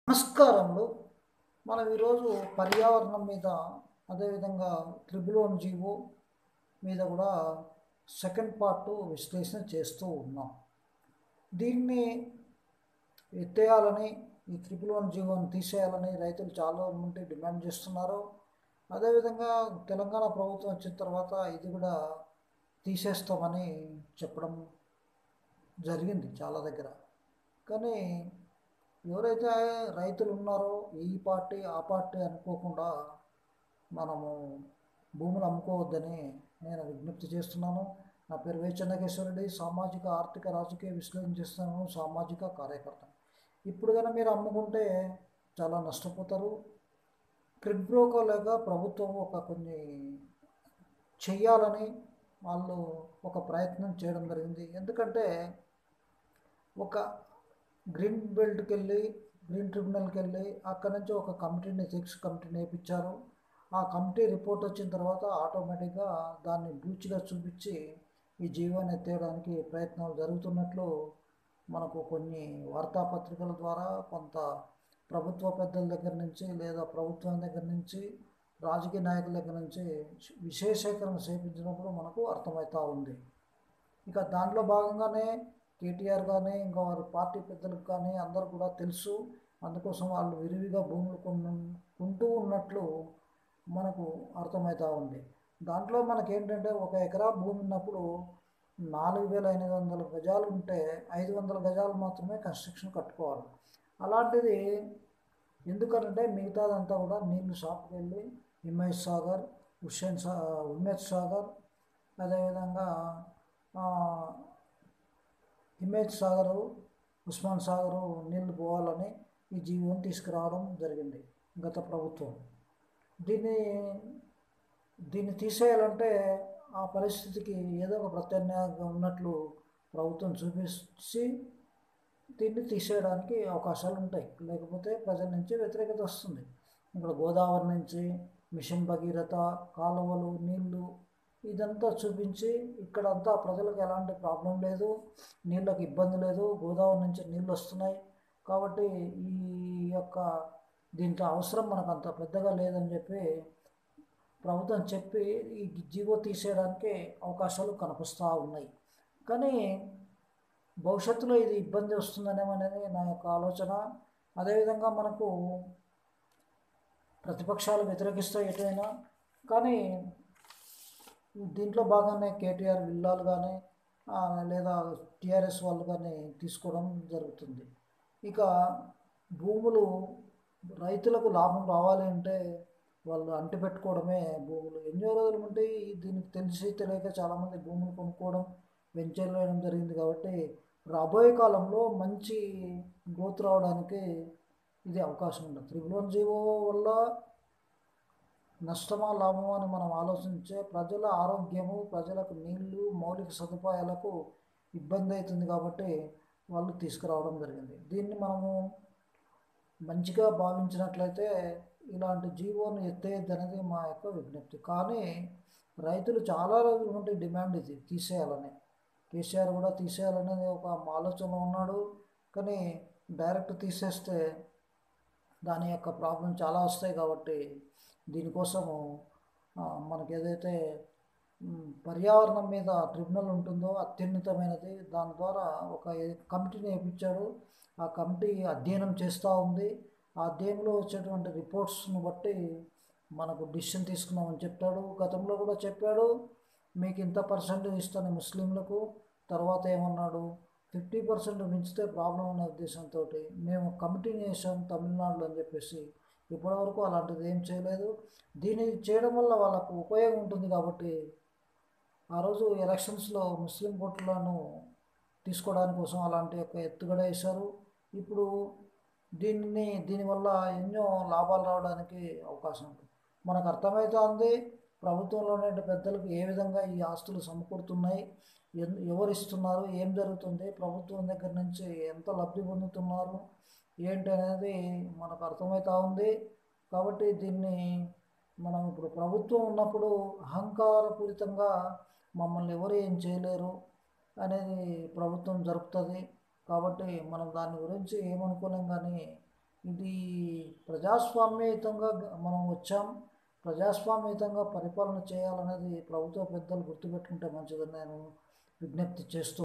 నమస్కారములు మనం ఈరోజు పర్యావరణం మీద అదేవిధంగా త్రిబుల్ వన్ జీవో మీద కూడా సెకండ్ పార్ట్ విశ్లేషణ చేస్తూ ఉన్నాం దీన్ని ఎత్తేయాలని ఈ త్రిపుల్ వన్ జీవోని తీసేయాలని రైతులు చాలా మంది డిమాండ్ చేస్తున్నారు అదేవిధంగా తెలంగాణ ప్రభుత్వం వచ్చిన తర్వాత ఇది కూడా తీసేస్తామని చెప్పడం జరిగింది చాలా దగ్గర కానీ ఎవరైతే రైతులు ఉన్నారో ఈ పార్టీ ఆ పార్టీ అనుకోకుండా మనము భూములు అమ్ముకోవద్దని నేను విజ్ఞప్తి చేస్తున్నాను నా పేరు వై చెన్నకేశ్వరరెడ్డి సామాజిక ఆర్థిక రాజకీయ విశ్లేషణ చేస్తున్నాను సామాజిక కార్యకర్త ఇప్పుడు కనుక మీరు అమ్ముకుంటే చాలా నష్టపోతారు క్రిడ్ బ్రోకర్ లేక ప్రభుత్వం ఒక కొన్ని చెయ్యాలని వాళ్ళు ఒక ప్రయత్నం చేయడం జరిగింది ఎందుకంటే ఒక గ్రీన్ బెల్ట్కి వెళ్ళి గ్రీన్ ట్రిబ్యునల్కి వెళ్ళి అక్కడి నుంచి ఒక కమిటీని సిక్స్ కమిటీని వేయించారు ఆ కమిటీ రిపోర్ట్ వచ్చిన తర్వాత ఆటోమేటిక్గా దాన్ని బూచిగా చూపించి ఈ జీవాన్ని ఎత్తేయడానికి ప్రయత్నాలు జరుగుతున్నట్లు మనకు కొన్ని వార్తాపత్రికల ద్వారా కొంత ప్రభుత్వ పెద్దల దగ్గర నుంచి లేదా ప్రభుత్వం దగ్గర నుంచి రాజకీయ నాయకుల దగ్గర నుంచి విశేషీకరణ చేపించినప్పుడు మనకు అర్థమవుతూ ఉంది ఇక దాంట్లో భాగంగానే కేటీఆర్ కానీ ఇంకా వారి పార్టీ పెద్దలకు కానీ అందరూ కూడా తెలుసు అందుకోసం వాళ్ళు విరివిగా భూములు కొను కొంటూ ఉన్నట్లు మనకు అర్థమవుతూ ఉంది దాంట్లో మనకేంటంటే ఒక ఎకరా భూమి ఉన్నప్పుడు నాలుగు వేల ఎనిమిది వందల గజాలు ఉంటే ఐదు వందల గజాలు మాత్రమే కన్స్ట్రక్షన్ కట్టుకోవాలి అలాంటిది ఎందుకనంటే మిగతాదంతా కూడా నీళ్ళు షాప్కి వెళ్ళి హిమేష్ సాగర్ హుస్సేన్ సా ఉమేష్ సాగర్ అదేవిధంగా హిమేష్ సాగరు ఉస్మాన్ సాగరు నీళ్లు పోవాలని ఈ జీవోని తీసుకురావడం జరిగింది గత ప్రభుత్వం దీన్ని దీన్ని తీసేయాలంటే ఆ పరిస్థితికి ఏదో ఒక ప్రత్యామ్నాయంగా ఉన్నట్లు ప్రభుత్వం చూపించి దీన్ని తీసేయడానికి అవకాశాలు ఉంటాయి లేకపోతే ప్రజల నుంచి వ్యతిరేకత వస్తుంది ఇక్కడ గోదావరి నుంచి మిషన్ భగీరథ కాలువలు నీళ్లు ఇదంతా చూపించి ఇక్కడంతా ప్రజలకు ఎలాంటి ప్రాబ్లం లేదు నీళ్ళకి ఇబ్బంది లేదు గోదావరి నుంచి నీళ్ళు వస్తున్నాయి కాబట్టి ఈ యొక్క దీంట్లో అవసరం మనకు అంత పెద్దగా లేదని చెప్పి ప్రభుత్వం చెప్పి ఈ జీవో తీసేయడానికి అవకాశాలు కనిపిస్తూ ఉన్నాయి కానీ భవిష్యత్తులో ఇది ఇబ్బంది వస్తుందనేమనేది నా యొక్క ఆలోచన అదేవిధంగా మనకు ప్రతిపక్షాలు వ్యతిరేకిస్తాయి ఎటువైనా కానీ దీంట్లో భాగంగానే కేటీఆర్ విల్లాలు కానీ లేదా టీఆర్ఎస్ వాళ్ళు కానీ తీసుకోవడం జరుగుతుంది ఇక భూములు రైతులకు లాభం రావాలి అంటే వాళ్ళు అంటిపెట్టుకోవడమే భూములు ఎన్నో రోజులు ఉంటే దీనికి తెలిసి తెలియక చాలామంది భూములు కొనుక్కోవడం వెంచర్లు వేయడం జరిగింది కాబట్టి రాబోయే కాలంలో మంచి గ్రోత్ రావడానికి ఇది అవకాశం ఉండదు త్రిబుల్ వన్ జీవో వల్ల నష్టమా లాభమా అని మనం ఆలోచించే ప్రజల ఆరోగ్యము ప్రజలకు నీళ్లు మౌలిక సదుపాయాలకు ఇబ్బంది అవుతుంది కాబట్టి వాళ్ళు తీసుకురావడం జరిగింది దీన్ని మనము మంచిగా భావించినట్లయితే ఇలాంటి జీవోను ఎత్తేయద్దు అనేది మా యొక్క విజ్ఞప్తి కానీ రైతులు చాలా రోజుల నుండి డిమాండ్ ఇది తీసేయాలని కేసీఆర్ కూడా తీసేయాలనేది ఒక ఆలోచన ఉన్నాడు కానీ డైరెక్ట్ తీసేస్తే దాని యొక్క ప్రాబ్లం చాలా వస్తాయి కాబట్టి దీనికోసము మనకి ఏదైతే పర్యావరణం మీద ట్రిబ్యునల్ ఉంటుందో అత్యున్నతమైనది దాని ద్వారా ఒక కమిటీని వేయించాడు ఆ కమిటీ అధ్యయనం చేస్తూ ఉంది ఆ అధ్యయనంలో వచ్చేటువంటి రిపోర్ట్స్ను బట్టి మనకు డిసిషన్ తీసుకున్నామని చెప్పాడు గతంలో కూడా చెప్పాడు మీకు ఇంత పర్సెంట్ ఇస్తాను ముస్లింలకు తర్వాత ఏమన్నాడు ఫిఫ్టీ పర్సెంట్ మించితే ప్రాబ్లం అనే ఉద్దేశంతో మేము కమిటీని వేసాం తమిళనాడులో అని చెప్పేసి ఇప్పటివరకు అలాంటిది ఏం చేయలేదు దీన్ని చేయడం వల్ల వాళ్ళకు ఉపయోగం ఉంటుంది కాబట్టి ఆ రోజు ఎలక్షన్స్లో ముస్లిం ఓట్లను తీసుకోవడానికి కోసం అలాంటి ఒక ఎత్తుగడ వేశారు ఇప్పుడు దీన్ని దీనివల్ల ఎన్నో లాభాలు రావడానికి అవకాశం ఉంటుంది మనకు అర్థమవుతుంది ప్రభుత్వంలోని పెద్దలకు ఏ విధంగా ఈ ఆస్తులు సమకూరుతున్నాయి ఎవరు ఇస్తున్నారు ఏం జరుగుతుంది ప్రభుత్వం దగ్గర నుంచి ఎంత లబ్ధి పొందుతున్నారు ఏంటి అనేది మనకు అర్థమవుతూ ఉంది కాబట్టి దీన్ని మనం ఇప్పుడు ప్రభుత్వం ఉన్నప్పుడు అహంకారపూరితంగా మమ్మల్ని ఎవరు ఏం చేయలేరు అనేది ప్రభుత్వం జరుపుతుంది కాబట్టి మనం దాని గురించి ఏమనుకోలేం కానీ ఇది ప్రజాస్వామ్యయుతంగా మనం వచ్చాం ప్రజాస్వామ్యయుతంగా పరిపాలన చేయాలనేది ప్రభుత్వ పెద్దలు గుర్తుపెట్టుకుంటే మంచిదని నేను విజ్ఞప్తి చేస్తూ